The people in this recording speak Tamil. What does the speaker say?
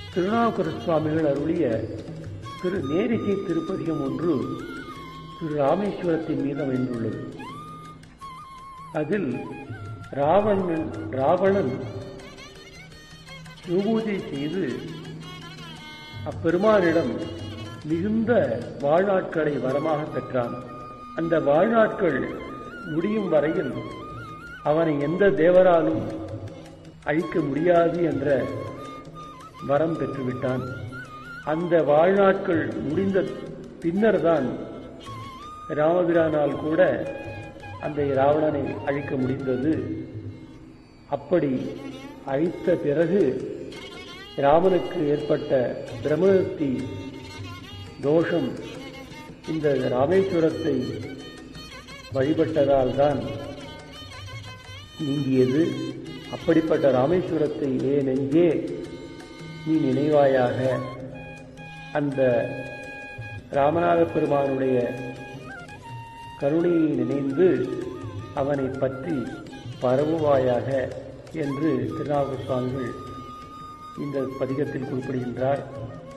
திருநாவுக்கர சுவாமிகள் அருளிய திரு நேரிசை திருப்பதிகம் ஒன்று திரு ராமேஸ்வரத்தின் மீது அமைந்துள்ளது அதில் ராவணன் ராவணன் சிவபூஜை செய்து அப்பெருமானிடம் மிகுந்த வாழ்நாட்களை வரமாக பெற்றான் அந்த வாழ்நாட்கள் முடியும் வரையில் அவனை எந்த தேவராலும் அழிக்க முடியாது என்ற வரம் பெற்றுவிட்டான் அந்த வாழ்நாட்கள் முடிந்த பின்னர்தான் ராமபிரானால் கூட அந்த ராவணனை அழிக்க முடிந்தது அப்படி அழித்த பிறகு ராமனுக்கு ஏற்பட்ட பிரம்மத்தி தோஷம் இந்த ராமேஸ்வரத்தை வழிபட்டதால் தான் நீங்கியது அப்படிப்பட்ட ராமேஸ்வரத்தை ஏ நெஞ்சே நீ நினைவாயாக அந்த ராமநாத பெருமானுடைய கருணையை நினைந்து அவனை பற்றி பரவுவாயாக என்று திருநாவுக்கு சுவாமிகள் இந்த பதிகத்தில் குறிப்பிடுகின்றார்